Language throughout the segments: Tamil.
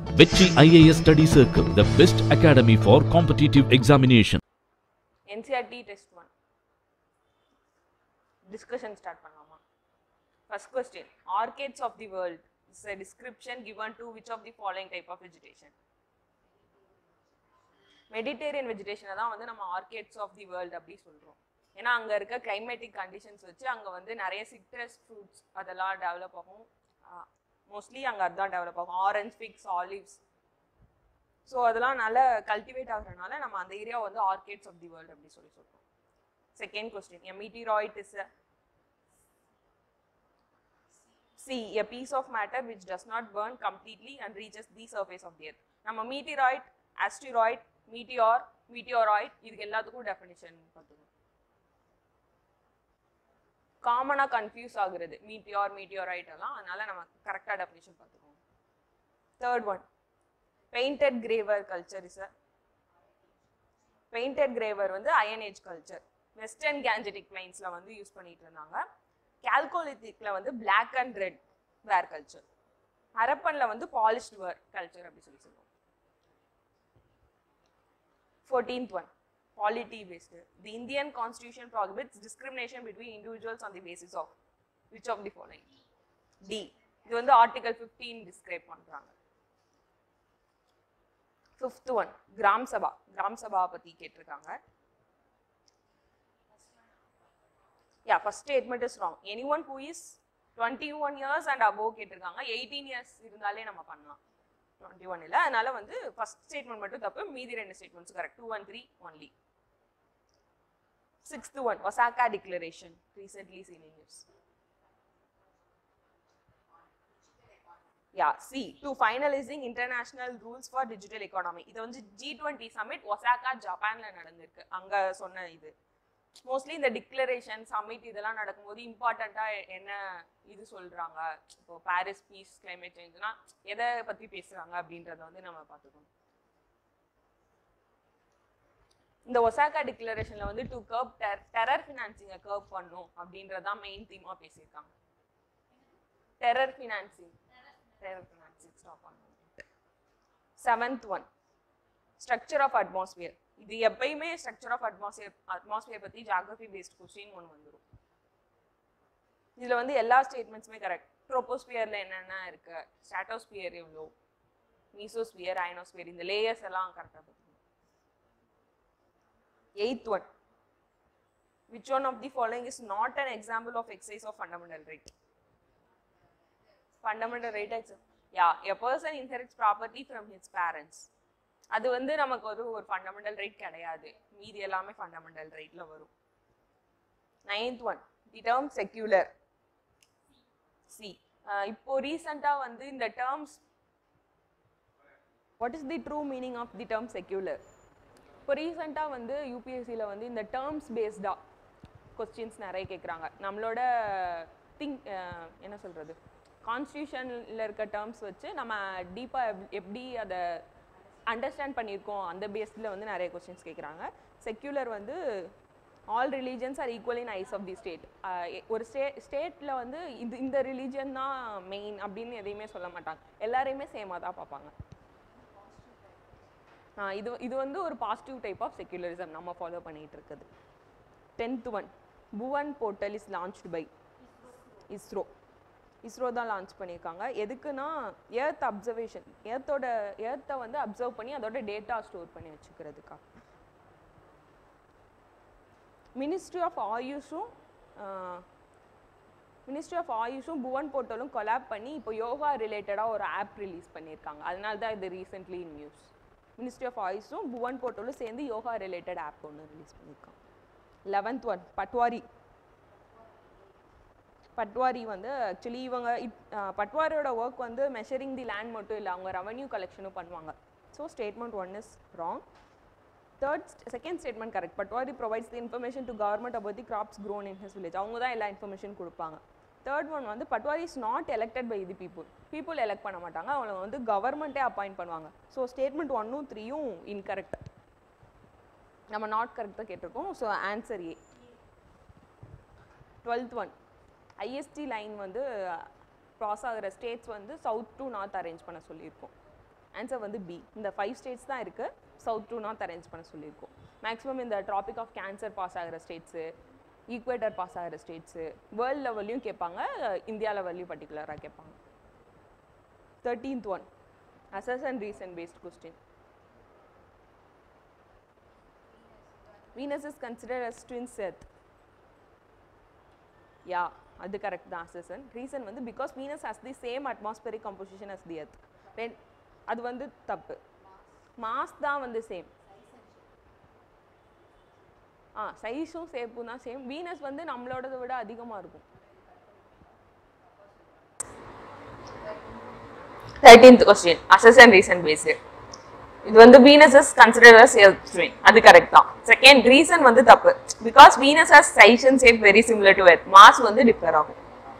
Vechi IAS Study Circle, the best academy for competitive examination. NCERT test one discussion start பண்ணலாமா first question arcades of the world is a description given to which of the following type of vegetation Mediterranean வெஜிடேஷனை தான் வந்து நம்ம ஆர்கேட்ஸ் ஆஃப் தி வேர்ல்ட் அப்படி சொல்கிறோம் ஏன்னா அங்கே இருக்க கிளைமேட்டிக் கண்டிஷன்ஸ் வச்சு அங்கே வந்து நிறைய சிட்ரஸ் ஃப்ரூட்ஸ் அதெல்லாம் டெவலப் ஆகும் மோஸ்ட்லி அங்கே அதுதான் டெவலப் ஆகும் ஆரஞ்ச் ஃபிக்ஸ் ஆலிவ்ஸ் ஸோ அதெல்லாம் நல்லா கல்டிவேட் ஆகுறதுனால நம்ம அந்த ஏரியா வந்து ஆர்கேட்ஸ் ஆஃப் தி வேர்ல்ட் அப்படி சொல்லி சொல்கிறோம் second question a meteoroid is a C a piece of matter which does not burn completely and reaches the surface of the earth நம்ம மீட்டிராய்ட் asteroid மீட்டியார் மீட்டியோராய்ட் இதுக்கு எல்லாத்துக்கும் டெஃபினிஷன் பார்த்துக்கணும் காமனாக கன்ஃபியூஸ் ஆகுறது மீட்டியார் மீட்டியோரைட் எல்லாம் அதனால நம்ம கரெக்டாக டெஃபினிஷன் பார்த்துக்கோங்க third one painted grey ware culture is a painted grey ware வந்து iron age culture western Gangetic பிளைன்ஸில் வந்து யூஸ் பண்ணிட்டு இருந்தாங்க கால்கோலித்திக்ல வந்து Black and red ware culture ஹரப்பன்ல வந்து பாலிஷ்ட் வேர் கல்ச்சர் அப்படி சொல்லி சொல்லுவோம் fourteenth one polity based the indian constitution prohibits discrimination between individuals on the basis of which of the following d இது வந்து ஆர்டிகல் 15 டிஸ்கிரைப் பண்றாங்க ஃபிஃப்த் ஒன் கிராம் சபா கிராம் சபா பத்தி கேட்டிருக்காங்க yeah first statement is wrong any one who is twenty one years and above கேட்டிருக்காங்க எயிட்டீன் இயர்ஸ் இருந்தாலே நம்ம பண்ணலாம் டுவெண்ட்டி ஒன் இல்லை அதனால வந்து ஃபர்ஸ்ட் ஸ்டேட்மெண்ட் மட்டும் தப்பு மீதி ரெண்டு statements correct two one three only sixth one Osaka declaration recently seen news yeah C to finalising international rules for digital economy இது வந்து ஜி டுவெண்ட்டி சமிட் ஒசாக்கா ஜப்பான்ல நடந்திருக்கு அங்க சொன்ன இது மோஸ்ட்லி இந்த டிக்ளரேஷன் சமிட் இதெல்லாம் நடக்கும்போது இம்பார்ட்டண்ட்டாக என்ன இது சொல்றாங்க இப்போ பாரிஸ் பீஸ் கிளைமேட் சேஞ்ச்னா எதை பத்தி பேசுறாங்க அப்படின்றத வந்து நம்ம பார்த்துக்கணும் இந்த ஒசாக்கா டிக்ளரேஷன்ல வந்து டு கர்ப் டெரர் ஃபினான்சிங்கை கர்ப் பண்ணும் அப்படின்றதான் மெயின் தீமா பேசியிருக்காங்க terror financing terror financing stop பண்ணணும் seventh one structure of atmosphere இது எப்பயுமே ஸ்ட்ரக்சர் ஆஃப் அட்மாஸ்பியர் அட்மாஸ்பியர் பத்தி ஜாகிரபி பேஸ்ட் கொஸ்டின் ஒன்று வந்துடும் இதுல வந்து எல்லா ஸ்டேட்மெண்ட்ஸுமே கரெக்ட் ட்ரோபோஸ்பியர்ல என்னென்ன இருக்கு ஸ்ட்ராட்டோஸ்பியர் எவ்வளோ மீசோஸ்பியர் அயனோஸ்பியர் இந்த லேயர்ஸ் எல்லாம் கரெக்டாக பார்த்துக்கணும் eighth one which one of the following is not an example of exercise of fundamental right fundamental right exam yeah a person inherits property from his parents அது வந்து நமக்கு ஒரு ஒரு ஃபண்டமெண்டல் ரைட் கிடையாது மீதி எல்லாமே ஃபண்டமெண்டல் ரைட்ல வரும் ninth one the term secular C இப்போ ரீசெண்டாக வந்து இந்த terms what is the true meaning of the term secular இப்போ ரீசெண்டாக வந்து யூபிஎஸ்சியில் வந்து இந்த டேர்ம்ஸ் பேஸ்டாக கொஸ்டின்ஸ் நிறைய கேட்குறாங்க நம்மளோட திங்க் என்ன சொல்கிறது கான்ஸ்டியூஷனில் இருக்க டேர்ம்ஸ் வச்சு நம்ம டீப்பாக எப்படி அதை அண்டர்ஸ்டாண்ட் பண்ணியிருக்கோம் அந்த பேஸ்டில் வந்து நிறைய கொஸ்டின்ஸ் கேட்குறாங்க செக்யூலர் வந்து all religions are equal in eyes of the state ஒரு ஸ்டே ஸ்டேட்டில் வந்து இது இந்த ரிலீஜன் தான் மெயின் அப்படின்னு எதையுமே சொல்ல மாட்டாங்க எல்லாரையுமே சேமாக தான் பார்ப்பாங்க ஆ, இது இது வந்து ஒரு பாசிட்டிவ் டைப் ஆஃப் செக்யூலரிசம் நம்ம ஃபாலோ பண்ணிட்டு இருக்குது tenth one Bhuvan portal is launched by ISRO ISRO தான் லான்ச் பண்ணியிருக்காங்க எதுக்குன்னா எர்த் அப்சர்வேஷன் எர்த்தோட எர்த்தை வந்து அப்சர்வ் பண்ணி அதோட டேட்டா ஸ்டோர் பண்ணி வச்சுக்கிறதுக்கா மினிஸ்ட்ரி ஆஃப் ஆயுஷும் மினிஸ்ட்ரி ஆஃப் ஆயுஷும் புவன் போர்ட்டலும் கொலாப் பண்ணி இப்போ யோகா ரிலேட்டடாக ஒரு ஆப் ரிலீஸ் பண்ணியிருக்காங்க அதனால தான் இது ரீசெண்ட்லி நியூஸ் மினிஸ்ட்ரி ஆஃப் ஆயுஷும் புவன் போர்ட்டலும் சேர்ந்து யோகா ரிலேட்டட் ஆப் ஒன்று ரிலீஸ் பண்ணியிருக்காங்க லெவன்த் ஒன் பட்வாரி பட்வாரி வந்து ஆக்சுவலி இவங்க இப் அஹ் பட்வாரியோட ஒர்க் வந்து மெஷரிங் தி லேண்ட் மட்டும் இல்லை அவங்க ரெவன்யூ கலெக்ஷனும் பண்ணுவாங்க so statement one is wrong third second statement correct patwari provides the information to government about the crops grown in his village அவங்க தான் எல்லா இன்ஃபர்மேஷன் கொடுப்பாங்க தேர்ட் ஒன் வந்து patwari is not elected by the people people elect பண்ண மாட்டாங்க அவங்க வந்து கவர்மெண்ட்டே அப்பாயிண்ட் பண்ணுவாங்க ஸோ ஸ்டேட்மெண்ட் ஒன்னும் த்ரீயும் இன்கரெக்ட் நம்ம நாட் கரெக்டாக கேட்டிருக்கோம் so answer A twelfth one IST line வந்து க்ராஸ் ஆகிற ஸ்டேட்ஸ் வந்து சவுத் டு நார்த் அரேஞ்ச் பண்ண சொல்லியிருக்கோம் ஆன்சர் வந்து பி இந்த ஃபைவ் ஸ்டேட்ஸ் தான் இருக்குது சவுத் டு நார்த் அரேஞ்ச் பண்ண சொல்லியிருக்கோம் மேக்ஸிமம் இந்த ட்ராபிக் ஆஃப் கேன்சர் பாஸ் ஆகிற ஸ்டேட்ஸு ஈக்குவேட்டர் பாஸ் ஆகிற ஸ்டேட்ஸு வேர்ல்ட் லெவல்லையும் கேட்பாங்க இந்தியா லெவல்லையும் பர்டிகுலராக கேட்பாங்க தேர்ட்டீன்த் ஒன் அசஸ் and reason based question Venus is considered as twin Earth. Yeah அது கரெக்ட் தான் அசசன் ரீசன் வந்து because Venus has the same atmospheric composition as the earth ரென் அது வந்து தப்பு மாஸ் தான் வந்து சேம் ஆ சைஸும் ஷேப்பும் தான் சேம் வீனஸ் வந்து நம்மளோடதை விட அதிகமாக இருக்கும் thirteenth question assertion reason based இது வந்து Venus is consider as earth twin அது கரெக்ட் தான் செகண்ட் ரீசன் வந்து தப்பு because Venus has size and shape very similar to earth mass வந்து டிஃபர் ஆகும்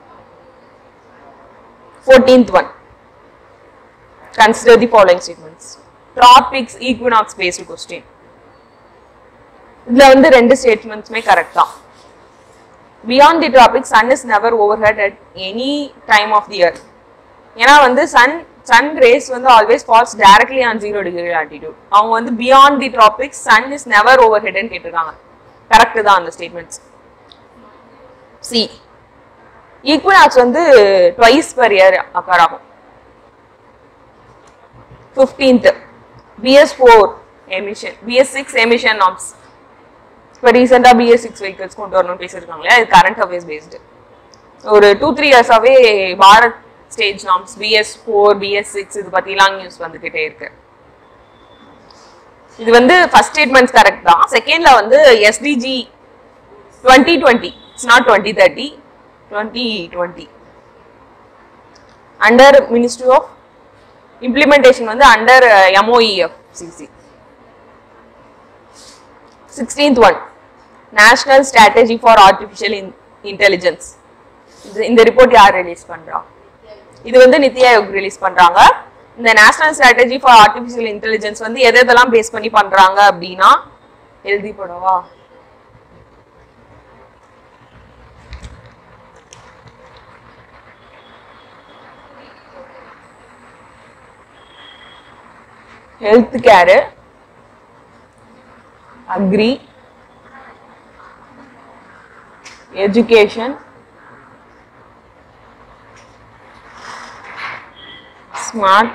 fourteenth one consider the following statements tropics equinox based question இதுல வந்து ரெண்டு ஸ்டேட்மெண்ட்ஸுமே கரெக்ட் தான் beyond the tropic sun is never overhead at any time of the year ஏன்னா வந்து சன் சன் ரேஸ் வந்து always falls directly on zero degree altitude அவங்க வந்து beyond the tropics sun is never ஓவர் ஹெட்னு கேட்டிருக்காங்க கரெக்ட் தான் அந்த ஸ்டேட்மெண்ட்ஸ் சி ஈக்குவனாக்ஸ் வந்து ட்வைஸ் பர் இயர் அக்கர் ஆகும் fifteenth BS four emission BS six emission norms இப்போ ரீசெண்டாக பிஎஸ் சிக்ஸ் வெஹிக்கிள்ஸ் கொண்டு வரணும்னு பேசியிருக்காங்களே அது கரண்ட் அஃபேர்ஸ் பேஸ்டு ஒரு டூ த்ரீ இயர்ஸாகவே Bharat stage norms BS four BS six இது பற்றிலாம் நியூஸ் வந்துக்கிட்டே இருக்கு இது வந்து ஃபர்ஸ்ட் ஸ்டேட்மெண்ட்ஸ் கரெக்ட் தான் செகண்ட்ல வந்து SDG twenty twenty it's not twenty thirty twenty twenty under ministry of implementation வந்து under MoEF CC sixteenth one national strategy for artificial intelligence இந்த ரிப்போர்ட் யார் ரிலீஸ் பண்றா இது வந்து நித்தி ஆயோக் ரிலீஸ் பண்றாங்க இந்த national strategy for artificial intelligence வந்து எது எதெல்லாம் பேஸ் பண்ணி பண்றாங்க அப்படின்னா எழுதி போடவா health care agri education smart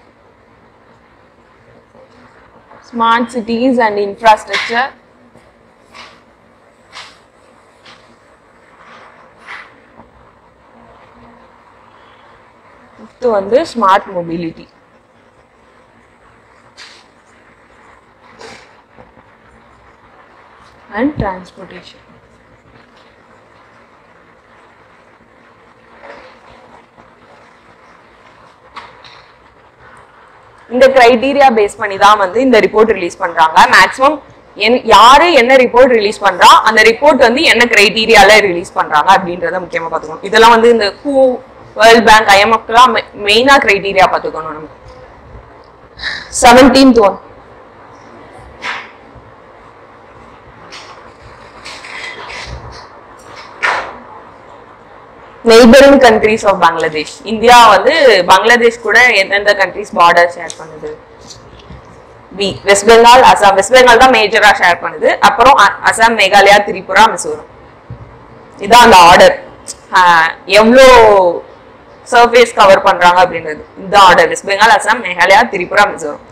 smart cities and infrastructure இது வந்து ஸ்மார்ட் மொபிலிட்டி அண்ட் டிரான்ஸ்போர்ட்டேஷன் இந்த கிரைட்டீரியா பேஸ் பண்ணி தான் வந்து இந்த ரிப்போர்ட் ரிலீஸ் பண்றாங்க மேக்ஸிமம் என் யாரு என்ன ரிப்போர்ட் ரிலீஸ் பண்றா அந்த ரிப்போர்ட் வந்து என்ன கிரைட்டீரியால ரிலீஸ் பண்றாங்க அப்படின்றத முக்கியமா பார்த்துக்கணும் இதெல்லாம் வந்து இந்த ஹூ வேர்ல்ட் பேங்க் ஐஎம்எஃப்லாம் மெயினா கிரைட்டீரியா பார்த்துக்கணும் நம்ம seventeenth one neighbouring countries of Bangladesh India வந்து பங்களாதேஷ் கூட எந்தெந்த கண்ட்ரீஸ் பார்டர் ஷேர் பண்ணுது பி வெஸ்ட் பெங்கால் அசாம் வெஸ்ட் பெங்கால் தான் மேஜரா ஷேர் பண்ணுது அப்புறம் அ- அசாம் மேகாலயா திரிபுரா மிசோரம் இதான் அந்த ஆர்டர் எவ்வளோ சர்ஃபேஸ் கவர் பண்றாங்க அப்படின்றது இந்த order West Bengal Assam Meghalaya Tripura Mizoram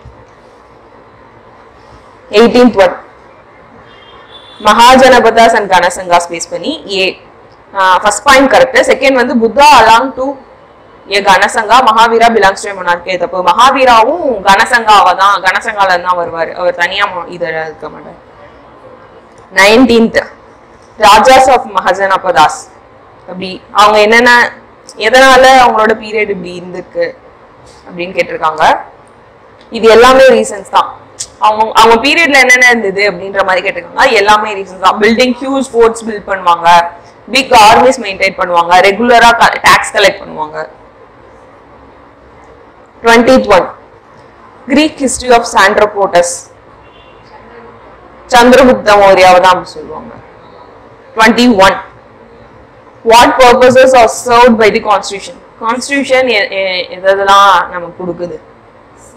eighteenth one Mahajanapadas and Ganasanghas base பண்ணி A first point correct second வந்து Buddha along to a Ganasangha Mahavira belongs to monarchy தப்பு மகாவீராவும் கனசங்காவா தான் கனசங்கால தான் வருவார் அவர் தனியா மொ- இதுல இருக்க மாட்டார் நைன்டீன்த் ராஜாஸ் ஆஃப் மஹஜனபதாஸ் அப்படி அவங்க என்னென்ன எதனால அவங்களோட பீரியட் இப்படி இருந்திருக்கு அப்படின்னு கேட்டிருக்காங்க இது எல்லாமே ரீசன்ஸ் தான் அவங்க அவங்க பீரியட்ல என்னென்ன இருந்தது அப்படின்ற மாதிரி கேட்டிருக்காங்க எல்லாமே ரீசன்ஸ் தான் பில்டிங் ஹியூஜ் ஃபோர்ட்ஸ் பில்ட் பண்ணுவாங்க பிக் ஆர்மிஸ் மெயின்டைன் பண்ணுவாங்க ரெகுலரா டாக்ஸ் கலெக்ட் பண்ணுவாங்க twentieth one Greek history of Sandrocottus Chandragupta மௌரியாவை தான் அப்படி சொல்லுவாங்க twenty one what purposes are served by the constitution constitution எதெல்லாம் நமக்கு கொடுக்குது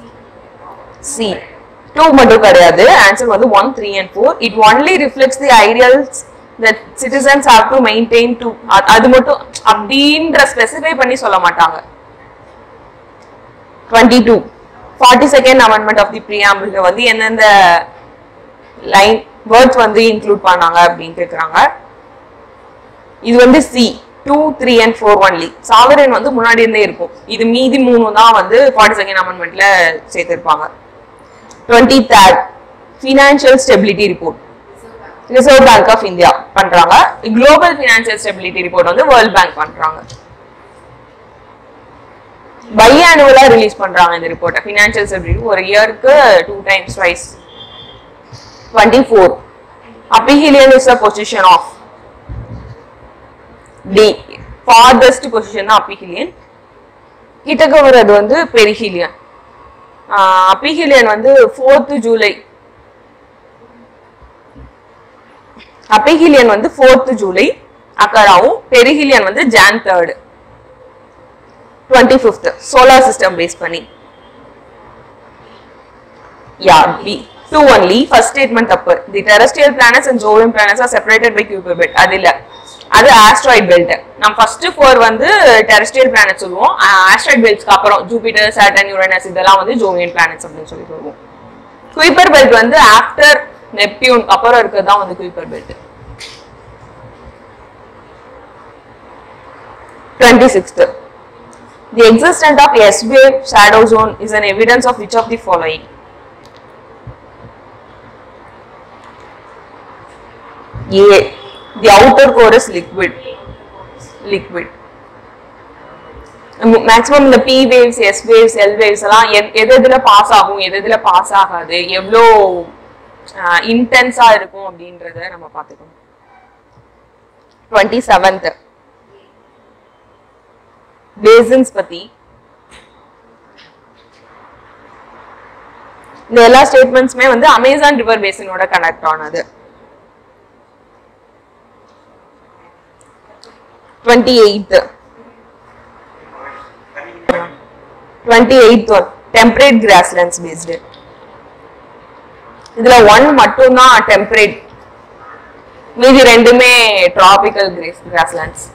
சி டூ மட்டும் கிடையாது ஆன்சர் வந்து one three and four it only reflects the ideals that citizens have to maintain to அது மட்டும் அப்படின்ற ஸ்பெசிஃபை பண்ணி சொல்ல மாட்டாங்க twenty two forty second amendment of the preamble வந்து எந்தெந்த லைன் வேர்ட்ஸ் வந்து இன்க்ளூட் பண்ணாங்க அப்படின்னு கேட்குறாங்க இது வந்து C two three and four only sovereign வந்து முன்னாடி இருந்தே இருக்கும் இது மீதி மூணு தான் வந்து ஃபார்ட்டி செகண்ட் அமெண்ட்மெண்ட்ல சேர்த்திருப்பாங்க twenty third financial stability report Reserve Bank of India பண்றாங்க குளோபல் ஃபினான்ஷியல் ஸ்டெபிலிட்டி ரிப்போர்ட் வந்து வேர்ல்ட் பேங்க் பண்றாங்க பை ஆனுவலா ரிலீஸ் பண்றாங்க இந்த ரிப்போர்ட்டை ஃபினான்ஷியல் ஸ்டெபிலிட்டி ஒரு இயருக்கு two times twice twenty four aphelion is a position of the farthest position தான் அப்பிஹிலியன் கிட்டக்க வர்றது வந்து பெரிஹிலியன் அப்பிஹிலியன் வந்து ஃபோர்த்து ஜூலை அப்பிஹிலியன் வந்து ஃபோர்த்து ஜூலை அக்கராவும் பெரிஹிலியன் வந்து Jan third twenty fifth solar system base பண்ணி yeah B two only first statement தப்பு the terrestrial planets and Jovian planets are separated by Kuiper belt அது இல்ல அது ஆஸ்ட்ராய்ட் பெல்ட் நம்ம ஃபர்ஸ்ட் ஃபோர் வந்து டெரஸ்ட்ரியல் பிளானட் சொல்லுவோம் ஆஸ்ட்ராய்ட் பெல்ட்ஸ்க்கு அப்புறம் ஜூபிட்டர் சாட்டர்ன் யுரேனஸ் இதெல்லாம் வந்து ஜோவியன் பிளானட்ஸ் அப்படின்னு சொல்லி சொல்லுவோம் குயிப்பர் பெல்ட் வந்து ஆஃப்டர் நெப்டியூன் அப்புறம் இருக்கிறது தான் வந்து Kuiper belt twenty sixth The existence of S wave shadow zone is an evidence of which of the following? A. The outer core is liquid. Liquid. Maximum இந்த P waves S waves L waves எல்லாம் எத்- எது எதுல பாஸ் ஆகும் எது எதுல பாஸ் ஆகாது எவ்வளோ இன்டென்ஸா இருக்கும் அப்படின்றத நம்ம பார்த்துக்கணும் டுவெண்ட்டி செவன்த் பேசின்ஸ் பத்தி இந்த எல்லா ஸ்டேட்மெண்ட்ஸுமே வந்து அமேசான் ரிவர் பேசினோட கனெக்ட் ஆனது twenty eighth twenty eighth one temperate grasslands based இதுல ஒன் மட்டும்தான் டெம்பரேட் மீதி ரெண்டுமே tropical grass grasslands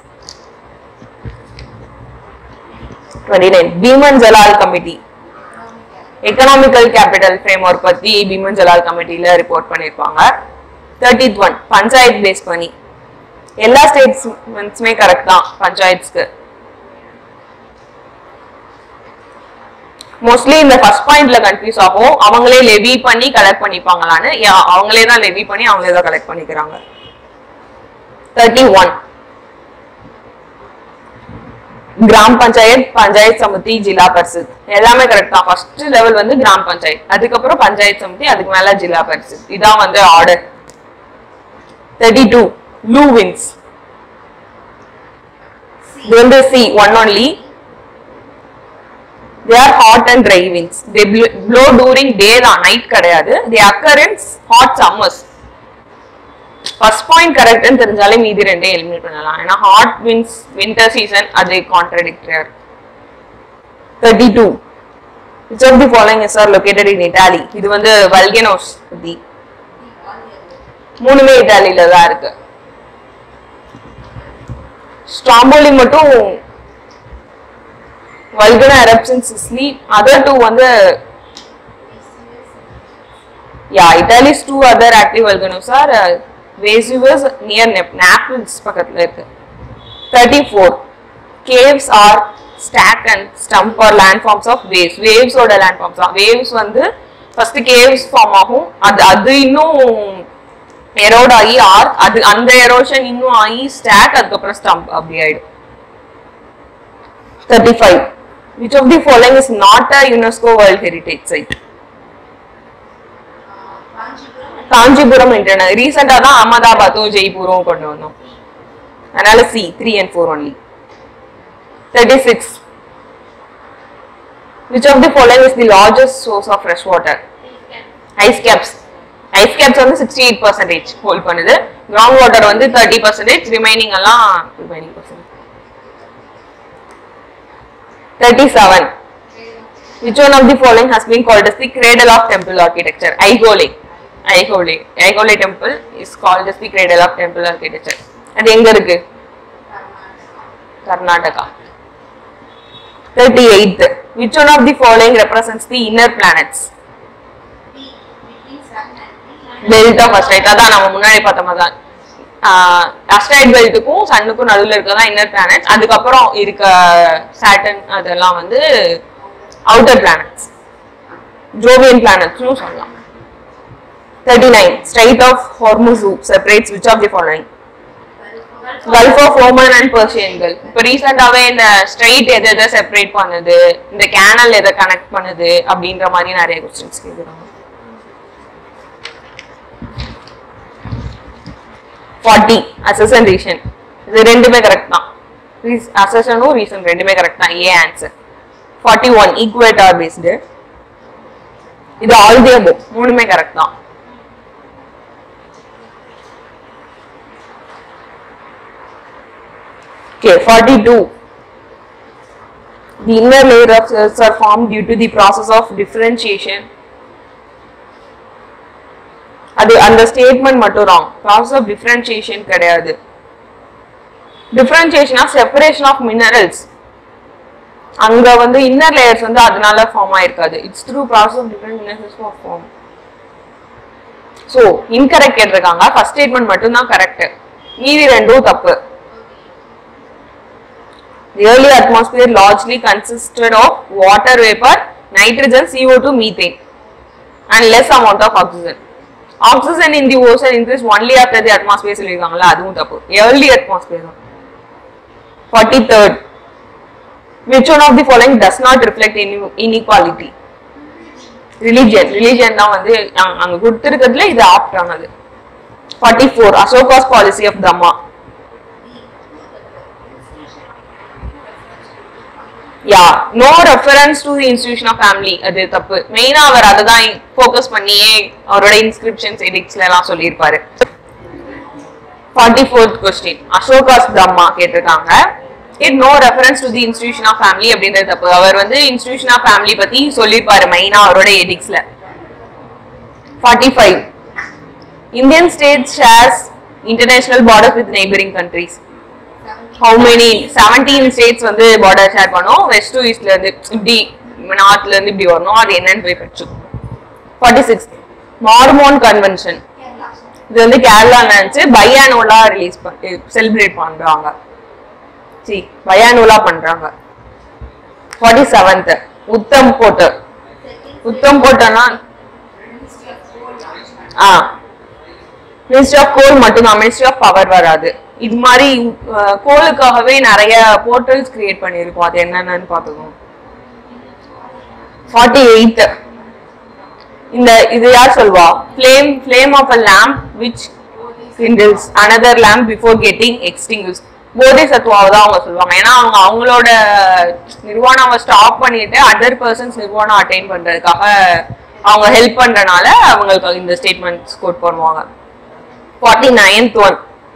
twenty nine Bimal Jalan committee economical capital framework பத்தி பீமன் ஜலால் கமிட்டியில ரிப்போர்ட் பண்ணியிருப்பாங்க தேர்ட்டித் ஒன் பஞ்சாயத் பேஸ் பண்ணி எல்லா ஸ்டேட்ஸ்மெண்ட்ஸுமே கரெக்ட் தான் பஞ்சாயத்ஸ்க்கு மோஸ்ட்லி இந்த ஃபர்ஸ்ட் பாயிண்ட்ல கன்ஃபியூஸ் ஆகும் அவங்களே லெவி பண்ணி கலெக்ட் பண்ணிப்பாங்களான்னு யா- அவங்களே தான் லெவி பண்ணி அவங்களே தான் கலெக்ட் பண்ணிக்கிறாங்க தேர்ட்டி ஒன் கிராம் பஞ்சாயத் பஞ்சாயத் சமிதி ஜில்லா பரிஷத் எல்லாமே கரெக்ட் தான் ஃபர்ஸ்ட் லெவல் வந்து கிராம் பஞ்சாயத் அதுக்கப்புறம் பஞ்சாயத் சமிதி அதுக்கு மேல ஜில்லா பரிஷத் இதான் வந்து order thirty two loo winds இது வந்து C one only they are hot and dry winds they blow during day தான் நைட் கிடையாது they occurrence hot summers first point கரெக்ட்னு தெரிஞ்சாலே மீதி ரெண்டே எலிமினேட் பண்ணலாம் ஏன்னா ஹாட் வின்ஸ் வின்டர் சீசன் அது contradictor thirty two which of the following is are located in Italy இது வந்து வல்கனோஸ் பத்தி மூணுமே இட்டாலியில தான் இருக்கு ஸ்ட்ராம்போலி மட்டும் வல்கனா எரப்ஷன் சிஸ்லி அதர் டூ வந்து yeah Italy's two other active volcanoes are Vesuvius near Naples பக்கத்துல இருக்கு thirty four caves are stack and stump are landforms of waves வேவ்ஸோட லேண்ட் ஃபார்ம்ஸ் தான் வேவ்ஸ் வந்து ஃபர்ஸ்ட் கேவ்ஸ் ஃபார்ம் ஆகும் அது அது இன்னும் எரோட் ஆகி ஆர் அது அந்த எரோஷன் இன்னும் ஆகி ஸ்டாக் அதுக்கப்புறம் ஸ்டம்ப் அப்படி ஆயிடும் thirty five which of the following is not a UNESCO world heritage site Kanchipuram internal ரீசெண்டா தான் அகமதாபாத்தும் ஜெய்ப்பூரும் கொண்டு வந்தோம் அதனால C three and four only thirty six which of the following is the largest source of fresh water ice caps ice caps வந்து சிக்ஸ்டி எயிட் பர்சன்டேஜ் ஹோல்ட் பண்ணுது கிரவுண்ட் வாட்டர் வந்து தேர்ட்டி பர்சன்டேஜ் ரிமைனிங் எல்லாம் remaining percentage thirty seven Which one of the following has been called as the cradle of temple architecture? Aigole. Aigole. Aigole temple is called as the cradle of temple architecture. அது எங்க இருக்கு Karnataka thirty eight which one of the following represents the inner planets belt of asteroid அதான் நம்ம முன்னாடி பார்த்த மாதிரி தான் அஸ்ட்ரைட் பெல்ட்டுக்கும் சன்னுக்கும் நடுவில் இருக்கதான் இன்னர் பிளானட்ஸ் அதுக்கப்புறம் இருக்க சாட்டன் அதெல்லாம் வந்து அவுட்டர் பிளானட்ஸ் ஜோவியன் பிளானட்ஸ்னு சொல்லலாம் thirty nine strait of Hormuz separates which of the following gulf of Oman and பர்ஷியன்கள் இப்போ ரீசெண்டாவே இந்த ஸ்ட்ரைட் எதை எதை செப்பரேட் பண்ணுது இந்த கேனல் எதை கனெக்ட் பண்ணுது அப்படின்ற மாதிரி நிறைய கொஸ்டின்ஸ் கேட்குறாங்க ஃபார்ட்டி அசஸ் அண்ட் ரீசன் இது ரெண்டுமே கரெக்ட் தான் அசஸனும் ரீசன் ரெண்டுமே கரெக்ட் தான் A answer forty one equator based இது ஆல் தி அபோ மூணுமே கரெக்ட் தான் Okay, 42. The inner layer of cells are formed due to the process of differentiation. அது அந்த ஸ்டேட்மெண்ட் மட்டும் ராங் ப்ராசஸ் ஆஃப் டிஃபரன்சியேஷன் கிடையாது differentiation of separation of minerals அங்க வந்து இன்னர் லேயர்ஸ் வந்து அதனால ஃபார்ம் ஆயிருக்காது it's through process of different minerals of form so incorrect கேட்டிருக்காங்க ஃபர்ஸ்ட் ஸ்டேட்மெண்ட் மட்டும் தான் கரெக்ட் மீதி ரெண்டும் தப்பு The early atmosphere largely consisted of water vapor, nitrogen, CO2, methane, and less amount of oxygen. Oxygen in the ocean increased only after the atmosphere சொல்லிருக்காங்கல்ல அதுவும் தப்பு early atmosphere தான் 43rd which one of the following does not reflect ine- inequality religion religion தான் வந்து அங்க- அங்க கொடுத்திருக்கிறதுல இது ஆப்ட் ஆனது 44 Ashoka's policy of Dhamma yeah no reference to the institution of family அது தப்பு மெயினா அவர் அதை தான் ஃபோக்கஸ் பண்ணியே அவரோட இன்ஸ்கிரிப்ஷன்ஸ் எடிக்ஸ்ல எல்லாம் சொல்லியிருப்பாரு ஃபார்ட்டி ஃபோர்த் கொஸ்டின் அசோகாஸ் பிரம்மா கேட்டிருக்காங்க it no reference to the institution of family அப்படின்றது தப்பு அவர் வந்து இன்ஸ்டிடியூஷன் ஆஃப் ஃபேமிலி பத்தி சொல்லியிருப்பாரு மெயினா அவரோட எடிக்ஸ்ல forty five Indian state shares international border with neighbouring countries how many seventeen states வந்து பார்டர் ஷேர் பண்ணோம் வெஸ்ட் டு ஈஸ்ட்ல இருந்து இப்படி நார்த்ல இருந்து இப்படி வரணும் அது என்னன்னு போய் படிச்சோம் ஃபார்ட்டி சிக்ஸ் மார்மோன் கன்வென்ஷன் இது வந்து கேரளா நினைச்சு பையானோலா ரிலீஸ் பண்ணி செலிப்ரேட் பண்றாங்க சி பையானோலா பண்றாங்க ஃபார்ட்டி செவன்த் உத்தம் போட்டு உத்தம் போட்டோன்னா ஆ மினிஸ்ட்ரி ஆஃப் கோல் மட்டும்தான் மினிஸ்ட்ரி ஆஃப் பவர் வராது இது மாதிரி அஹ், கோலுக்காகவே நிறைய போர்ட்டல்ஸ் கிரியேட் பண்ணியிருக்கோம் அது என்னென்னு பார்த்துக்கோங்க ஃபார்ட்டி எயித் இந்த இது யார் சொல்வா flame flame of a lamp which kindles another lamp before getting extinguished போதி சத்துவாவை தான் அவங்க சொல்லுவாங்க ஏன்னா அவங்க அவங்களோட நிர்வாணாவை ஸ்டாப் பண்ணிட்டு அதர் பர்சன்ஸ் நிர்வாணம் அட்டைன் பண்றதுக்காக அவங்க ஹெல்ப் பண்றனால அவங்களுக்கு இந்த ஸ்டேட்மெண்ட்ஸ் கோட் பண்ணுவாங்க ஃபார்ட்டி நைன்த் ஒன்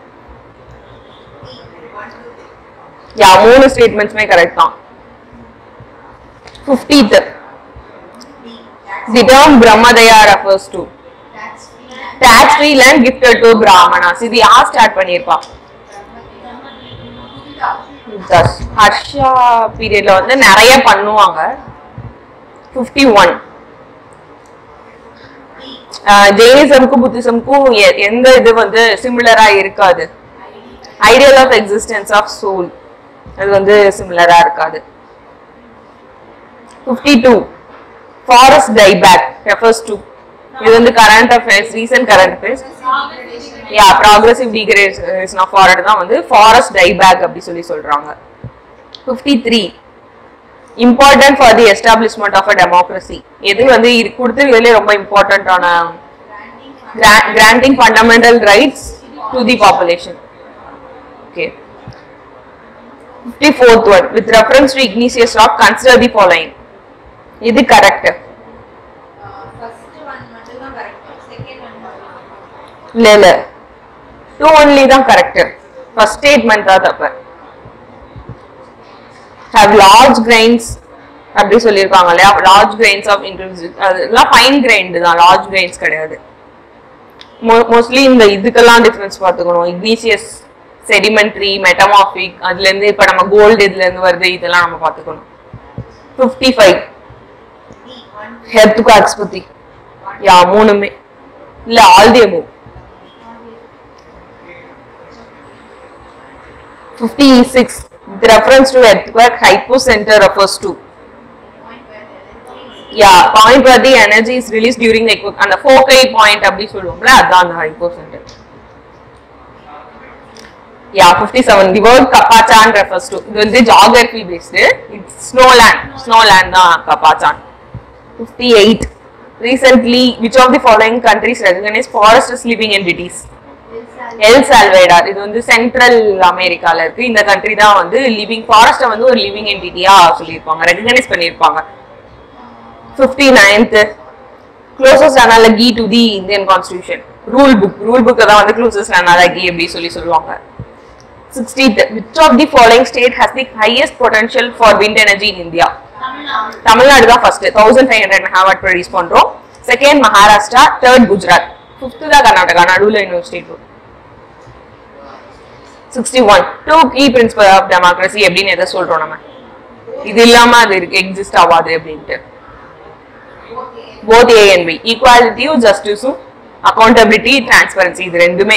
யா மூணு ஸ்டேட்மெண்ட்ஸுமே கரெக்ட் தான் fiftieth the term Brahmadeya refers to tax free land gifted to Brahmanas இது யார் ஸ்டார்ட் பண்ணியிருப்பா Thus, ஹர்ஷா பீரியட்ல வந்து நிறைய பண்ணுவாங்க ஃபிஃப்டி ஒன் ஜெயினிசம்க்கும் புத்திசம்க்கும் எ- எந்த இது வந்து சிமிலரா இருக்காது ideal of existence of soul அது வந்து சிமிலரா இருக்காது fifty two forest dieback refers to இது வந்து current affairs recent current affairs yeah progressive degradation of forest தான் வந்து ஃபாரஸ்ட் டைபேக் அப்படி சொல்லி சொல்றாங்க fifty three important for the establishment of a democracy எது வந்து இது கொடுத்துருக்கிறதுலே ரொம்ப இம்பார்ட்டன்டான granting fundamental rights to the population okay fifty fourth one with reference to igneous rock consider the following இது கரெக்ட் இல்ல இல்ல டூ ஒன்லி தான் கரெக்ட் ஃபர்ஸ்ட் ஸ்டேட்மெண்ட் தான் தப்பு have large grains அப்படி சொல்லியிருக்காங்க இல்லையா லார்ஜ் கிரெயின்ஸ் ஆஃப் இன்டர்வியூஸ் அதெல்லாம் ஃபைன் கிரைண்ட் தான் லார்ஜ் கிரெயின்ஸ் கிடையாது மோஸ்ட்லி இந்த இதுக்கெல்லாம் டிஃபரன்ஸ் பார்த்துக்கணும் இக்னீசியஸ் செடிமெண்ட்ரி மெட்டமாஃபிக் அதுல இருந்து இப்ப நம்ம கோல்டு இதுல இருந்து வருது இதெல்லாம் நம்ம பார்த்துக்கணும் ஃபிஃப்டி ஃபைவ் ஹெர்த் குவாக்ஸ் பத்தி யா மூணுமே இல்ல all the above fifty six with reference to earthquake hypocenter refers to yeah point where the energy is released during the earthquake அந்த foci point அப்படி சொல்லுவோம்ல அதான் அந்த hypocenter yeah 57 the word kapachan refers to இது வந்து geography based it's snowland snowland தான் kapachan 58 recently which of the following countries recognize forest as living entities El Salvador இது வந்து சென்ட்ரல் அமெரிக்கால இருக்கு இந்த கண்ட்ரி தான் வந்து லிவிங் ஃபாரஸ்ட்டை வந்து ஒரு லிவிங் என்டிட்டியா சொல்லியிருப்பாங்க ரெகனைஸ் பண்ணியிருப்பாங்க fifty ninth closest analogy to the Indian constitution rule book rule புக்கை தான் வந்து க்ளோசஸ்ட் அனாலகி அப்படி சொல்லி சொல்லுவாங்க sixtieth which of the following state has the highest potential for wind energy in India Tamil Nadu தான் first thousand five hundred megawatt produce பண்றோம் second Maharashtra third Gujarat fifth தான் கர்நாடகா நடுவில் இன்னொரு state sixty one two key principle of democracy அப்படின்னு எதை சொல்றோம் நம்ம இது இல்லாம அது எக்ஸிஸ்ட் ஆகாது அப்படின்ட்டு போத் ஏ அண்ட் பி ஈக்குவாலிட்டியும் ஜஸ்டிஸும் அக்கௌண்டபிலிட்டி டிரான்ஸ்பரன்சி இது ரெண்டுமே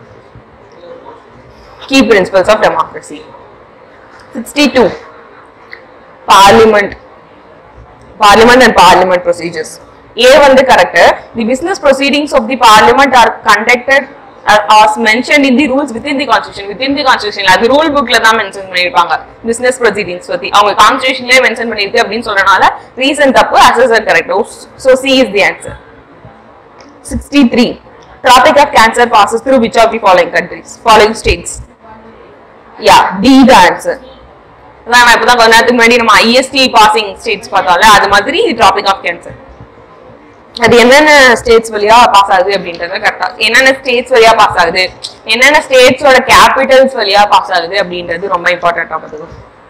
key principles of democracy sixty two parliament parliament and parliament procedures a வந்து correct the business proceedings of the parliament are conducted uh, as mentioned in the rules within the constitution within the constitution அது ரூல் புக்ல தான் மென்ஷன் பண்ணிருப்பாங்க business proceedings பத்தி அவங்க கான்ஸ்டிடியூஷன்லயே மென்ஷன் பண்ணிருக்கு அப்படின்னு சொல்றனால ரீசன் தப்பு assertion correct so c is the answer 63 tropic of cancer passes through which of the following countries following states yeah d the answer அதான் நான் இப்பதான் கொஞ்ச நேரத்துக்கு முன்னாடி நம்ம ஐஎஸ்டி பாசிங் ஸ்டேட்ஸ் பார்த்தோம்ல அது மாதிரி டாபிக் ஆஃப் கேன்சர் அது என்னென்ன ஸ்டேட்ஸ் வழியா பாஸ் ஆகுது அப்படின்றத கரெக்டா என்னென்ன ஸ்டேட்ஸ் வழியா பாஸ் ஆகுது என்னென்ன ஸ்டேட்ஸோட கேபிட்டல்ஸ் வழியா பாஸ் ஆகுது அப்படின்றது ரொம்ப இம்பார்ட்டன்டா பார்த்துக்கணும்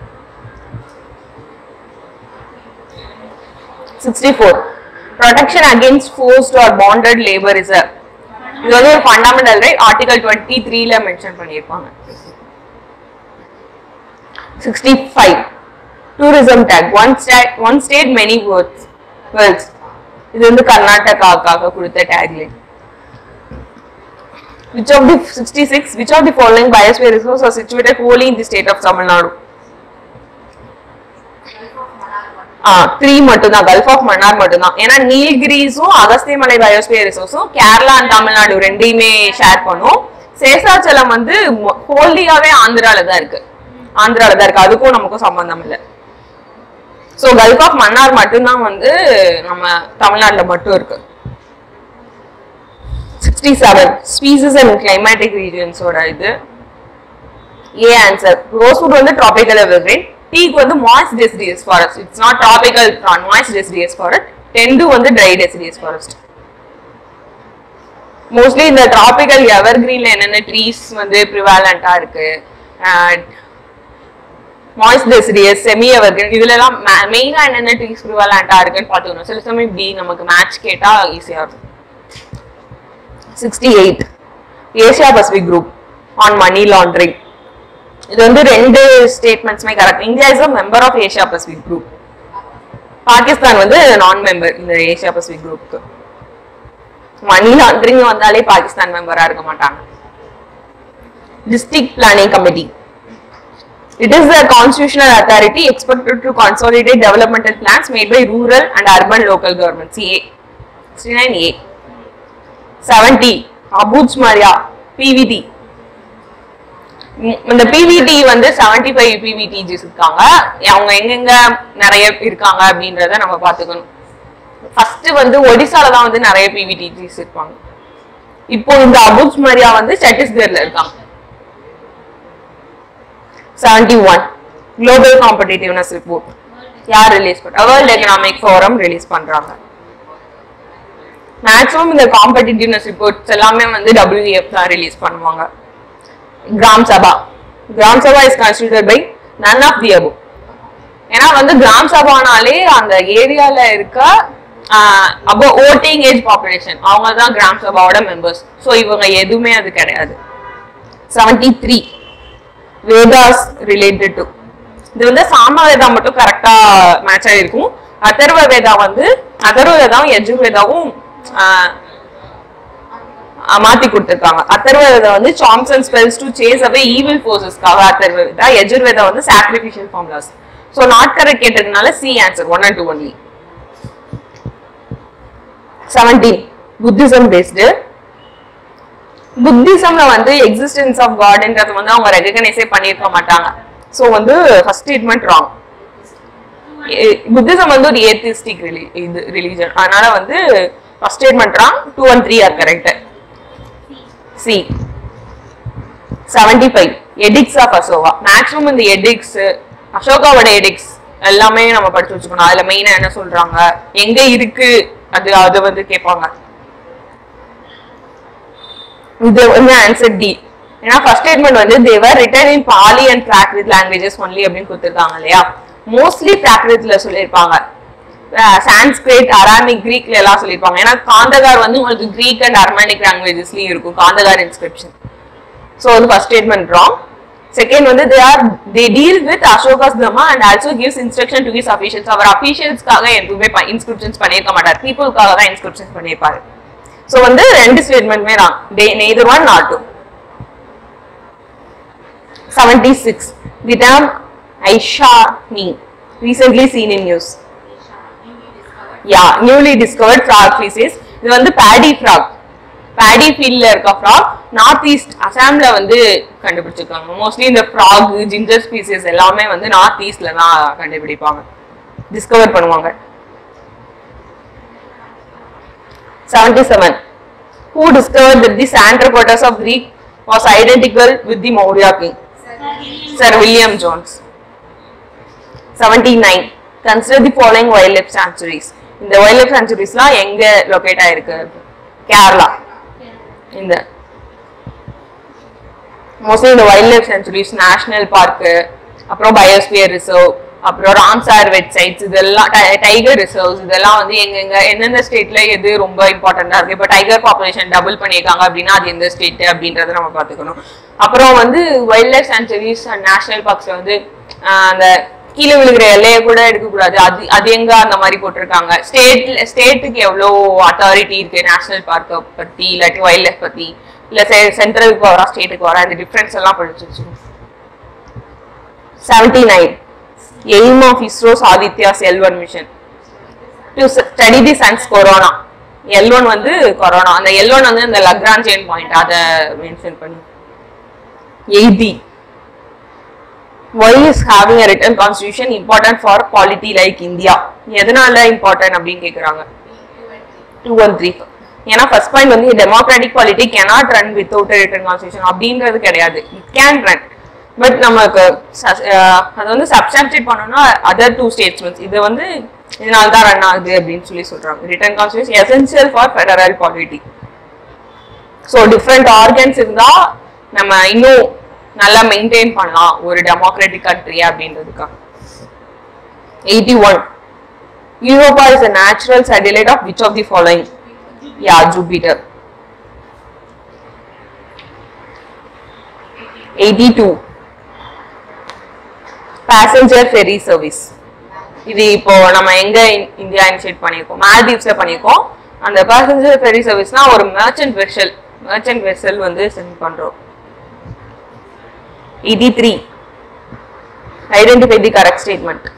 sixty four protection against forced or bonded labour is இது வந்து ஒரு ஃபண்டமெண்டல் ரைட் ஆர்டிகல் டுவெண்ட்டி த்ரீல மென்ஷன் பண்ணியிருப்பாங்க 65 tourism tag one state one state many words worlds இது வந்து கர்நாடகாக்காக கொடுத்த tagline which of the 66 which of the following biosphere reserves are situated wholly in the state of Tamil Nadu ஆ த்ரீ மட்டும்தான் கல்ஃப் ஆஃப் மன்னார் மட்டும்தான் ஏன்னா நீல்கிரிஸும் அகஸ்தியமலை பயோஸ்பியர் ரிசோர்ஸும் கேரளா அண்ட் தமிழ்நாடு ரெண்டையுமே ஷேர் பண்ணும் சேஷாச்சலம் வந்து ஹோல்லியாவே ஆந்திரால தான் இருக்கு ஆந்திரால தான் இருக்கு அதுக்கும் நமக்கும் சம்பந்தம் இல்லை ஸோ கல்ஃப் ஆஃப் மன்னார் மட்டும்தான் வந்து நம்ம தமிழ்நாட்டுல மட்டும் இருக்கு sixty seven species and climatic ரீஜன்ஸோட இது ஏ ஆன்சர் ரோஸ்வுட் வந்து ட்ராபிக்கல் எவர்கிரீன் டீக்கு வந்து moist deciduous forest it's not tropical moist deciduous forest tendu வந்து ட்ரை டெசிடியஸ் ஃபாரஸ்ட் மோஸ்ட்லி இந்த ட்ராபிக்கல் எவர்கிரீன்ல என்னென்ன ட்ரீஸ் வந்து ப்ரிவாலண்டா இருக்கு மாய்ஸ் டெசிடியஸ் செமி எவர்கிரீன் இதுல எல்லாம் மெயினா என்னென்ன ட்ரீஸ் ப்ரிவாலண்டா இருக்குன்னு பார்த்துக்கணும் சில சமயம் இப்படி நமக்கு மேட்ச் கேட்டா ஈஸியா இருக்கும் sixty eight Asia Pacific group on money laundering இது வந்து ரெண்டு ஸ்டேட்மெண்ட்ஸுமே correct India is a member of Asia Pacific group Pakistan வந்து நான் மெம்பர் இந்த ஏசியா பசிபிக் குரூப்க்கு மணி லாண்டரிங் வந்தாலே பாகிஸ்தான் மெம்பரா இருக்க மாட்டாங்க district planning committee it is the constitutional authority expected to consolidate developmental plans made by rural and urban local governments A sixty nine A seventy Abujh Maria PVT இந்த பிவிடி வந்து செவன்டி ஃபைவ் பிவிடிஜிஸ் இருக்காங்க அவங்க எங்கெங்க நிறைய இருக்காங்க அப்படின்றத நம்ம பார்த்துக்கணும் ஃபர்ஸ்ட் வந்து ஒடிசால தான் வந்து நிறைய பிவிடிஜிஸ் இருப்பாங்க இப்போ இந்த அபுஜ் மரியா வந்து சத்தீஸ்கர்ல இருக்காங்க seventy one global competitiveness report யார் ரிலீஸ் பண்றா வேர்ல்ட் எக்கனாமிக் ஃபோரம் ரிலீஸ் பண்றாங்க மேக்ஸிமம் இந்த காம்படிட்டிவ்னஸ் ரிப்போர்ட்ஸ் எல்லாமே வந்து டபிள்யூஎஃப் தான் ரிலீஸ் பண்ணுவாங்க கிராம் சபா gram sabha is constituted by none of the above ஏன்னா வந்து கிராம் சபானாலே அந்த ஏரியால இருக்க அப்போ ஓட்டிங் ஏஜ் பாப்புலேஷன் அவங்க தான் கிராம் சபாவோட மெம்பர்ஸ் ஸோ இவங்க எதுவுமே அது கிடையாது seventy three Vedas related to இது வந்து சாம வேதா மட்டும் கரெக்டா மேட்ச் ஆயிருக்கும் அதர்வ வேதா வந்து அதர்வ வேதாவும் யஜுர்வேதாவும் ஆஹ், ஆஹ், மாத்தி கொடுத்திருக்காங்க அதர்வ வேதா வந்து charms and spells to chase away evil ஃபோர்ஸஸ்க்காக அதர்வ வேதா யஜுர்வேதா வந்து sacrificial formulas so not correct கேட்டதுனால C answer one and two only seventeen Buddhism based புத்திசம்ல வந்து எக்ஸிஸ்டன்ஸ் ஆஃப் காட்ன்றது வந்து அவங்க ரெகனைஸே பண்ணியிருக்க மாட்டாங்க ஸோ வந்து ஃபர்ஸ்ட் ஸ்டேட்மெண்ட் ராங் புத்திசம் வந்து ஒரு ஏத்திஸ்டிக் ரிலி இது ரிலீஜன் அதனால வந்து first statement wrong two and three are correct C seventy five edicts of Ashoka மேக்ஸிமம் இந்த எடிக்ஸ் அசோகாவோட எடிக்ஸ் எல்லாமே நம்ம படிச்சு வச்சுக்கணும் அதுல மெயினா என்ன சொல்றாங்க எங்க இருக்கு அது அது வந்து கேட்பாங்க இது வந்து ஆன்சர் டி ஏன்னா ஃபர்ஸ்ட் ஸ்டேட்மெண்ட் வந்து they're written in Pali and Prakrit languages only அப்படின்னு கொடுத்துருக்காங்க இல்லையா மோஸ்ட்லி பிராக்ரித்ல சொல்லியிருப்பாங்க சான்ஸ்கிரிட் அராமிக் கிரீக்ல எல்லாம் சொல்லியிருப்பாங்க ஏன்னா காந்தகார் வந்து உங்களுக்கு கிரீக் அண்ட் அர்மானிக் லாங்குவேஜஸ்லயும் இருக்கும் காந்தகார் இன்ஸ்கிரிப்ஷன் ஸோ வந்து ஃபர்ஸ்ட் ஸ்டேட்மெண்ட் ராங் செகண்ட் வந்து they are they deal with Ashoka's Dhamma and also gives instruction to his officials அவர் அஃபீஷியல்ஸ்க்காக எதுவுமே இன்ஸ்கிரிப்ஷன்ஸ் பண்ணியிருக்க மாட்டார் பீப்புளுக்காக தான் இன்ஸ்கிரிப்ஷன்ஸ் பண்ணியிருப்பாரு ஸோ வந்து ரெண்டு ஸ்டேட்மெண்ட்மே wrong D neither one not two seventy six the term ஐஷா நீ recently seen in news yeah newly discovered frog species இது வந்து பேடி ஃப்ராக் பேடி ஃபீல்ட்ல இருக்க ஃப்ராக் நார்த் ஈஸ்ட் அசாம்ல வந்து கண்டுபிடிச்சிருக்காங்க மோஸ்ட்லி இந்த ஃப்ராக் ஜிஞ்சர் ஸ்பீசிஸ் எல்லாமே வந்து நார்த் ஈஸ்ட்ல தான் கண்டுபிடிப்பாங்க டிஸ்கவர் பண்ணுவாங்க seventy seven who discover that the Sandrocottus of Greek was identical with the Maurya king sir William Jones 79 consider the following wildlife sanctuaries இந்த wildlife sanctuariesலாம் எங்க லொகேட் ஆயிருக்கு கேரளா இந்த மோஸ்ட்லி இந்த வைல்ட் சென்ச்சுரிஸ் நேஷனல் பார்க்கு அப்புறம் பயோஸ்பியர் ரிசர்வ் அப்புறம் ராம்சார் வெப்சைட்ஸ் இதெல்லாம் டைகர் ரிசர்வ்ஸ் இதெல்லாம் வந்து எங்கெங்க எந்தெந்த ஸ்டேட்ல எது ரொம்ப இம்பார்ட்டண்டா இருக்கு இப்போ டைகர் பாப்புலேஷன் டபுள் பண்ணியிருக்காங்க அப்படின்னா அது எந்த ஸ்டேட் அப்படின்றத நம்ம பார்த்துக்கணும் அப்புறம் வந்து wildlife sanctuaries and national பார்க்ஸ்ல வந்து ஆஹ், அந்த கீழே விழுகிற எல்லையை கூட எடுக்கக்கூடாது அது அது எங்க அந்த மாதிரி போட்டிருக்காங்க ஸ்டேட் ஸ்டேட்டுக்கு எவ்வளோ அத்தாரிட்டி இருக்கு நேஷனல் பார்க்கை பத்தி இல்லாட்டி வைல்ட் லைஃப் பத்தி இல்ல சென்ட்ரலுக்கு வரா ஸ்டேட்டுக்கு வரா இந்த டிஃபரன்ஸ் எல்லாம் படிச்சு வச்சுக்கணும் seventy nine aim of ISRO's Aditya's L one mission to study the sun's corona L one வந்து கொரோனா அந்த எல் ஒன் வந்து இந்த லக்ரான்ஜியன் பாயிண்ட் அதை மென்ஷன் பண்ணி எய்தி why is having a written constitution important for polity like India எதனால important அப்படின்னு கேக்குறாங்க டூ ஒன் த்ரீ ஏன்னா ஃபர்ஸ்ட் பாயிண்ட் வந்து democratic polity cannot run without written constitution அப்படின்றது கிடையாது இட் கேன் ரன் பட் நமக்கு ச- அஹ் அது வந்து சப்ஸ்டான்ஷியேட் பண்ணணும்னா அதர் டூ ஸ்டேட்ஸ்மெண்ட்ஸ் இது வந்து இதனால தான் ரன் ஆகுது அப்படின்னு சொல்லி சொல்றாங்க written constitution essential for federal polity so different organs இருந்தா நம்ம இன்னும் நல்லா மெயின்டைன் பண்ணலாம் ஒரு டெமோக்ராட்டிக் கண்ட்ரி அப்படின்றதுக்காக eighty one Europa is a natural satellite of which of the following yeah jupiter 82 passenger ferry service இது இப்போ நம்ம எங்க இ- இந்தியா இனிஷியேட் பண்ணியிருக்கோம் மால்தீவ்ஸ்ல பண்ணியிருக்கோம் அந்த பேசஞ்சர் ஃபெரி சர்வீஸ்னா ஒரு மர்ச்சன்ட் வெசல் மர்ச்சன்ட் வெசல் வந்து சென்ட் பண்றோம் eighty three identify the correct statement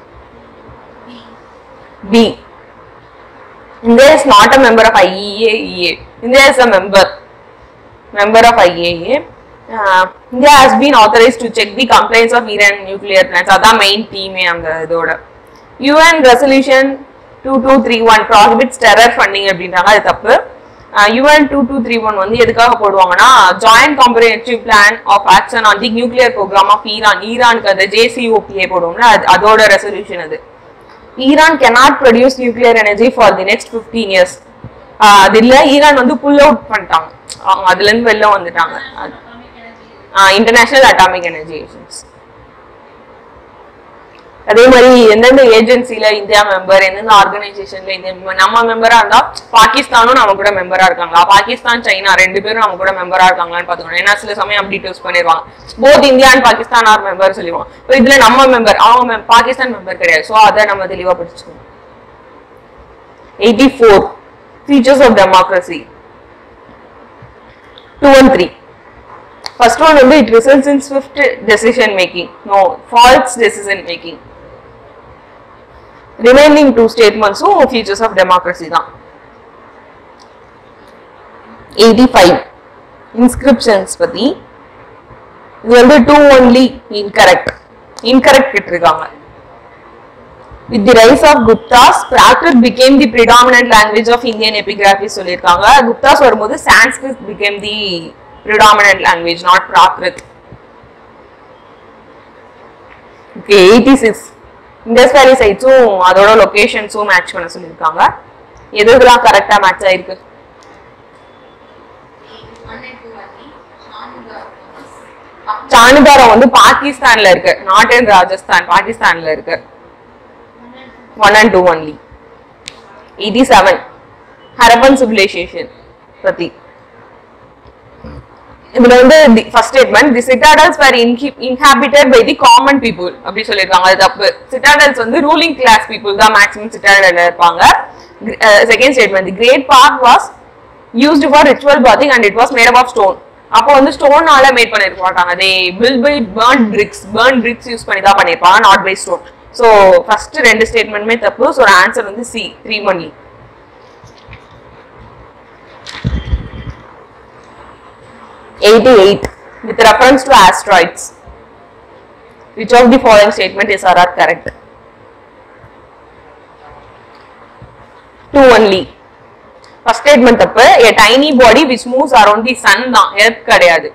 B India is not a member of IEA. India is a member member of IAEA. Uh, India has been authorized to check the compliance of Iran nuclear plants. அதான் மெயின் டீமே அந்த இதோட UN resolution two two three one prohibits terror funding அப்படின்றாங்க அது தப்பு UN two two three one வந்து எதுக்காக போடுவாங்கன்னா joint comparative plan of action on the nuclear programme of Iran ஈரானுக்கு அந்த ஜேசிஓபிஏ போடுவோம்ல அது அதோட ரெசல்யூஷன் அது Iran cannot produce nuclear energy for the next 15 years ah அது இல்ல ஈரான் வந்து புல் அவுட் பண்ணிட்டாங்க அவங்க அதுல இருந்து வெளில வந்துட்டாங்க இன்டர்நேஷனல் அட்டாமிக் எனர்ஜி ஏஜென்சி அதே மாதிரி எந்தெந்த ஏஜென்சில இந்தியா மெம்பர் எந்தெந்த ஆர்கனைசேஷன்ல இந்த நம்ம மெம்பரா இருந்தா பாகிஸ்தானும் நம்ம கூட மெம்பரா இருக்காங்களா பாகிஸ்தான் சைனா ரெண்டு பேரும் நம்ம கூட மெம்பரா இருக்காங்களான்னு பாத்துக்கணும் ஏன்னா சில சமயம் அப்படி டூஸ் பண்ணிடுவாங்க both India and Pakistan are member சொல்லிடுவாங்க இப்போ இதுல நம்ம மெம்பர் அவங்க mem- பாகிஸ்தான் மெம்பர் கிடையாது ஸோ அதை நம்ம தெளிவா படிச்சுக்கணும் eighty four features of democracy two and three first one வந்து it results in swift decision making no false decision making remaining two ஸ்டேட்மெண்ட்ஸும் ஃபீச்சர்ஸ் ஆஃப் டெமோக்ரஸி தான் எயிட்டி ஃபைவ் இன்ஸ்கிரிப்ஷன்ஸ் பத்தி இது வந்து டூ ஒன்லி இன்கரெக்ட் இன்கரெக்ட் கேட்டிருக்காங்க With the rise of Guptas, Prakrit became the predominant language of Indian epigraphy சொல்லியிருக்காங்க குப்தாஸ் வரும்போது Sanskrit became the predominant language, not Prakrit. Okay, 86. Indus valley சைட்ஸும் அதோட லொகேஷன்ஸும் மேட்ச் பண்ண சொல்லியிருக்காங்க எது இதெல்லாம் கரெக்டா மேட்ச் ஆயிருக்கு சாணுதாரம் வந்து பாகிஸ்தான்ல இருக்கு நாட் இன் ராஜஸ்தான் பாகிஸ்தான்ல இருக்கு one and two only eighty seven Harappan civilisation பத்தி இதுல வந்து first statement the citadels were inhabited by the common people அப்படி சொல்லியிருக்காங்க அது தப்பு சிட்டாடல்ஸ் வந்து ரூலிங் கிளாஸ் பீப்புள் தான் மேக்ஸிமம் சிட்டாடல்ல இருப்பாங்க செகண்ட் ஸ்டேட்மெண்ட் தி கிரேட் பார்க் was used for ritual bathing and it was made of stone அப்போ வந்து ஸ்டோனால மேட் பண்ணிருக்க மாட்டாங்க they built by burnt bricks burnt bricks use பண்ணி தான் பண்ணிருப்பாங்க not by stone so first ரெண்டு ஸ்டேட்மெண்ட்டுமே தப்பு ஸோ ஆன்சர் வந்து C three only eighty eight with reference to asteroids which of the following statement is or are correct two only first statement தப்பு a tiny body which moves around the sun தான் எர்த் கிடையாது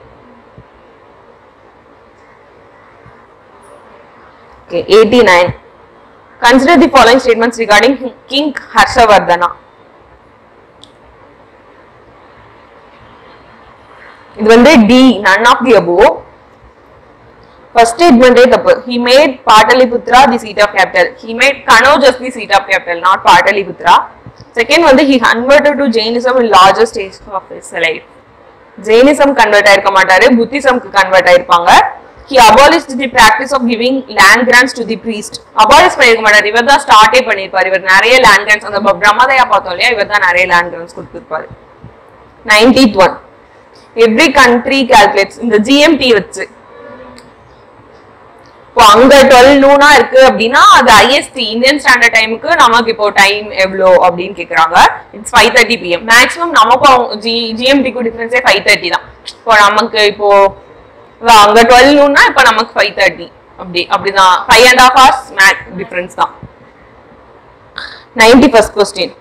okay 89 consider the following statements regarding king harshavardhana இது வந்து D none of the above first ஸ்டேட்மெண்டே தப்பு he made Pataliputra the seat of capital he made Kanauj's the seat of capital not Pataliputra second வந்து he converted to Jainism in larger stage of his life Jainism convert ஆயிருக்க மாட்டாரு புத்திசம்க்கு கன்வெர்ட் ஆயிருப்பாங்க he abolished the practice of giving land grants to the priest abolish பண்ணிருக்க மாட்டாரு இவர் தான் ஸ்டார்டே பண்ணிருப்பாரு இவர் நிறைய லேண்ட் கிராண்ட்ஸ் அந்த பிரம்மதயா பார்த்தோம் இல்லையா இவர் தான் நிறைய லேண்ட் கிராண்ட்ஸ் கொடுத்துருப்பாரு ninetieth one every country calculates இந்த ஜிஎம்டி வச்சு இப்போ அங்க டுவெல் நூனா இருக்கு அப்படின்னா அது ஐஎஸ்டி இந்தியன் ஸ்டாண்டர்ட் டைமுக்கு நமக்கு இப்போ டைம் எவ்வளோ அப்படின்னு கேக்குறாங்க it's five thirty PM maximum நமக்கும் ஜி ஜிஎம்டிக்கு டிஃபரன்ஸே ஃபைவ் தேர்ட்டி தான் இப்போ நமக்கு இப்போ வ- அங்க டுவெல் நூன்னா இப்போ நமக்கு ஃபைவ் தேர்ட்டி அப்படி அப்படிதான் five and half hours make difference தான் நைன்டி ஃபர்ஸ்ட் கொஸ்டின்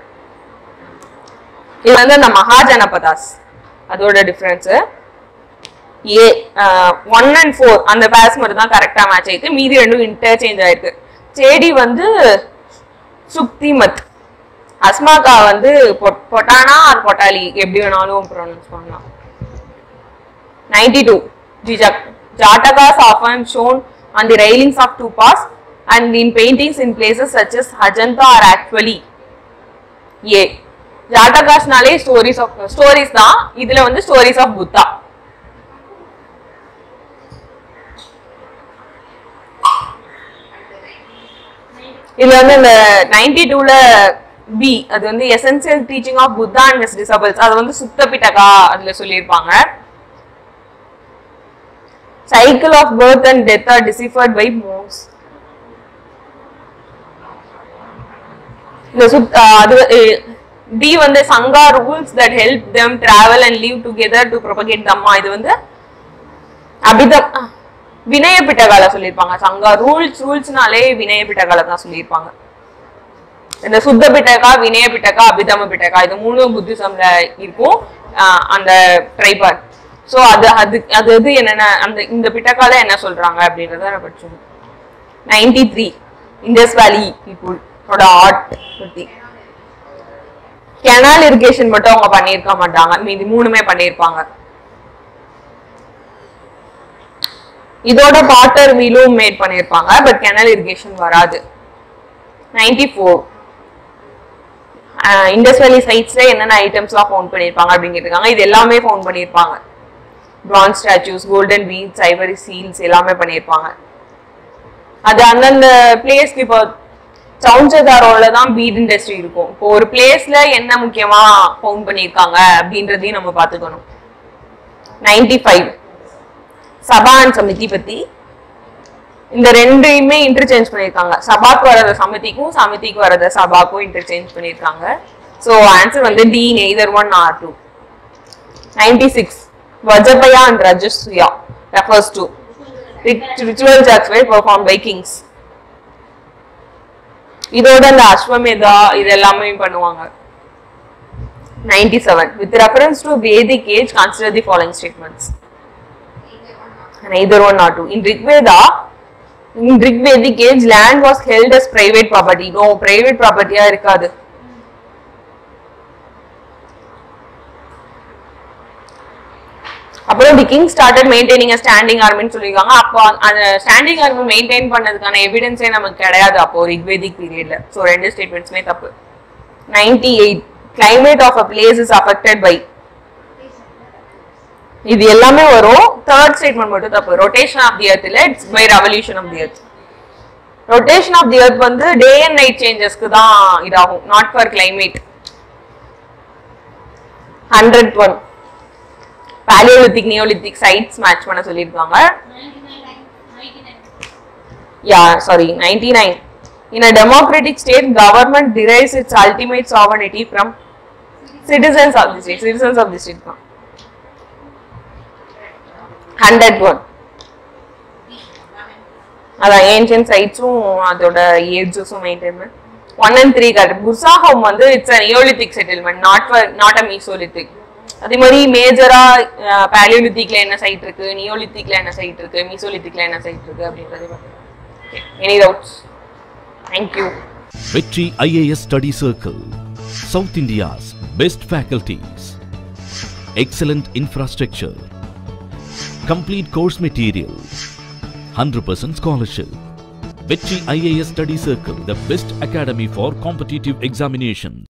இது வந்து அந்த மகாஜனபதாஸ் அதோட difference A one and four அந்த பேஸ் மட்டும் தான் கரெக்டா மேட்ச் ஆயிருக்கு மீதி ரெண்டும் இன்டர்சேஞ்ச் ஆயிருக்கு சேடி வந்து சுக்திமத் அஸ்மாகா வந்து பொ- பொட்டானா ஆர் பொட்டாலி எப்படி வேணாலும் ப்ரொனவுன்ஸ் பண்ணலாம் நைன்டி டூ ஜிஜக் Jatakas often shown on the railings of stupas and in paintings in places such as Ajanta are actually a ஜாட்டகாஸ்னாலே ஸ்டோரிஸ் ஆஃப் ஸ்டோரிஸ் தான் இதுல வந்து ஸ்டோரிஸ் ஆஃப் புத்தா இதுல வந்து இந்த நைன்டி டூல பி அது வந்து essential teaching of Buddha and his disciples அது வந்து சுத்த பிட்டகா அதுல சொல்லியிருப்பாங்க cycle of birth and death are deciphered by மோஸ் இந்த சுத் அஹ் அது டி வந்து Sangha rules that help them travel and live together to propagate Dhamma இது வந்து அபிதம் அஹ், வினய பிட்டகால சொல்லியிருப்பாங்க சங்கா ரூல்ஸ் ரூல்ஸ்னாலே வினய பிட்டகால தான் சொல்லியிருப்பாங்க இந்த சுத்த பிட்டகா வினய பிட்டகா அபிதம பிட்டகா இது மூணும் புத்திசம்ல இருக்கும் அஹ், அந்த ட்ரைபார் ஸோ அது அது அது இது என்னென்ன அந்த இந்த பிட்டகால என்ன சொல்றாங்க அப்படின்றத நான் படிச்சோம் ninety three Indus valley people art பத்தி கெனால் இரிகேஷன் மட்டும் அவங்க பண்ணியிருக்க மாட்டாங்க மீதி மூணுமே பண்ணியிருப்பாங்க இதோட வாட்டர் வீலும் மேட் பண்ணியிருப்பாங்க பட் கெனல் இரிகேஷன் வராது நைன்டி ஃபோர் இண்டஸ் வேலி சைட்ஸ்ல என்னென்ன ஐட்டம்ஸ்லாம் ஃபவுண்ட் பண்ணியிருப்பாங்க அப்படின்னு கேட்டிருக்காங்க இது எல்லாமே ஃபவுண்ட் பண்ணியிருப்பாங்க bronze statues golden beads ivory seals எல்லாமே பண்ணியிருப்பாங்க அது அந்தந்த பிளேஸ்க்கு இப்போ சவுஞ்சதாரோல தான் பீட் இண்டஸ்ட்ரி இருக்கும் இப்போ ஒரு பிளேஸ்ல என்ன முக்கியமா ஃபவுண்ட் பண்ணியிருக்காங்க அப்படின்றதையும் நம்ம பார்த்துக்கணும் ninety five sabha and samiti பத்தி இந்த ரெண்டையுமே இன்டர்சேஞ்ச் பண்ணியிருக்காங்க சபாக்கு வரத சமிதிக்கும் சமிதிக்கு வரத சபாக்கும் இன்டர்சேஞ்ச் பண்ணியிருக்காங்க ஸோ ஆன்சர் வந்து D neither one or two ninety six Vajapeya and Rajasuya refers to rituals as well perform by kings இதோட அந்த அஸ்வமேதா இது எல்லாமே பண்ணுவாங்க ninety seven with reference to Vedic age consider the following statements neither one or two. In Rigveda, in Rigvedic age, land was held as private property. No, private property ஆ இருக்காது. அப்புறம் the king started maintaining a standing ஆர்மின்னு சொல்லியிருக்காங்க அப்போ அந்த ஸ்டாண்டிங் ஆர்மி மெயின்டைன் பண்ணதுக்கான எவிடன்ஸே நமக்கு கிடையாது அப்போ ரிக்வேதிக் பீரியட்ல ஸோ ரெண்டு ஸ்டேட்மெண்ட்ஸுமே தப்பு ninety eight climate of a place is affected by இது எல்லாமே வரும் தேர்ட் ஸ்டேட்மெண்ட் மட்டும் தப்பு ரொட்டேஷன் ஆஃப் தி எர்த் இல்ல it's by revolution of the earth rotation of the earth வந்து டே அண்ட் நைட் சேஞ்சஸ்க்கு தான் இதாகும் not for climate hundred one palaeolithic neolithic sites match பண்ண சொல்லியிருக்காங்க yeah sorry ninety nine In a democratic state, government derives its ultimate sovereignty from citizens of the state. Citizens of the state. தான். ஹண்ட்ரட் ஒன் அதான் ஏன்ஷியன் சைட்ஸும் அதோட ஏஜஸும் maintain one and three correct Burzahom வந்து it's a neolithic settlement not for not a mesolithic அதே மாதிரி மேஜரா பேலியோலித்திக்ல என்ன சைட் இருக்கு நியோலித்திக்ல என்ன சைட் இருக்கு மீசோலித்திக்ல என்ன சைட் இருக்கு அப்படின்றது any doubts thank you Vetri IAS Study Circle, South India's best faculties, excellent infrastructure, complete course material, 100% scholarship. Vetri IAS Study Circle, the best academy for competitive examinations.